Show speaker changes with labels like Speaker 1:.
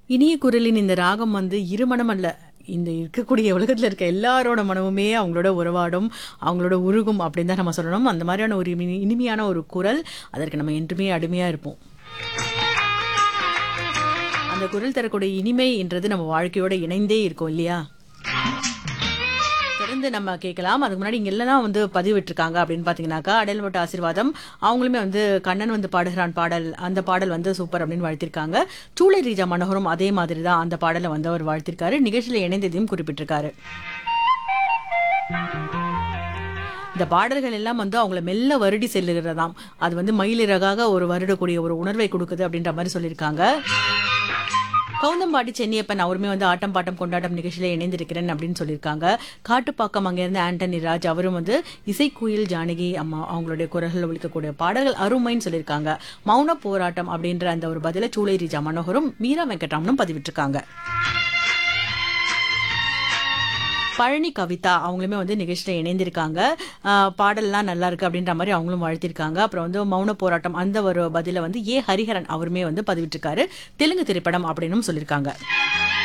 Speaker 1: இனிய குரலின் இந்த ராகம் வந்து இருமனம் அல்ல இந்த இருக்கக்கூடிய உலகத்தில் இருக்க எல்லாரோட மனமுமே அவங்களோட உறவாடும் அவங்களோட உருகும் அப்படின்னு தான் நம்ம சொல்லணும் அந்த மாதிரியான ஒரு இனி- இனிமையான ஒரு குரல் அதற்கு நம்ம என்றுமே அடிமையாக இருப்போம் அந்த குரல் தரக்கூடிய இனிமை என்றது நம்ம வாழ்க்கையோட இணைந்தே இருக்கும் இல்லையா தொடர்ந்து நம்ம கேட்கலாம் அதுக்கு முன்னாடி இங்க எல்லாம் வந்து பதிவிட்டிருக்காங்க அப்படின்னு பாத்தீங்கன்னாக்கா அடையல்பட்ட ஆசீர்வாதம் அவங்களுமே வந்து கண்ணன் வந்து பாடுகிறான் பாடல் அந்த பாடல் வந்து சூப்பர் அப்படின்னு வாழ்த்திருக்காங்க சூளை ரீஜா மனோகரும் அதே மாதிரி தான் அந்த பாடலை வந்து அவர் வாழ்த்திருக்காரு நிகழ்ச்சியில் இணைந்ததையும் குறிப்பிட்டிருக்காரு இந்த பாடல்கள் எல்லாம் வந்து அவங்கள மெல்ல வருடி செல்லுகிறதாம் அது வந்து மயிலிறகாக ஒரு வருடக்கூடிய ஒரு உணர்வை கொடுக்குது அப்படின்ற மாதிரி சொல்லியிருக்காங்க கவுந்தம்பாடி சென்னியப்பன் அவருமே வந்து ஆட்டம் பாட்டம் கொண்டாட்டம் நிகழ்ச்சியில இணைந்திருக்கிறேன் அப்படின்னு சொல்லியிருக்காங்க காட்டுப்பாக்கம் அங்கிருந்து ஆண்டனி ராஜ் அவரும் வந்து இசைக்குயில் ஜானகி அம்மா அவங்களுடைய குரல்கள் ஒழிக்கக்கூடிய பாடல்கள் அருமைன்னு சொல்லியிருக்காங்க மௌன போராட்டம் அப்படின்ற அந்த ஒரு பதில சூளை ரிஜா மனோகரும் மீரா வெங்கட்ராமனும் பதிவிட்டிருக்காங்க பழனி கவிதா அவங்களுமே வந்து நிகழ்ச்சியில் இணைந்திருக்காங்க ஆஹ் பாடல்லாம் நல்லா இருக்கு அப்படின்ற மாதிரி அவங்களும் வாழ்த்திருக்காங்க அப்புறம் வந்து மௌன போராட்டம் அந்த ஒரு பதில வந்து ஏ ஹரிஹரன் அவருமே வந்து பதிவிட்டிருக்காரு தெலுங்கு திரைப்படம் அப்படின்னும் சொல்லியிருக்காங்க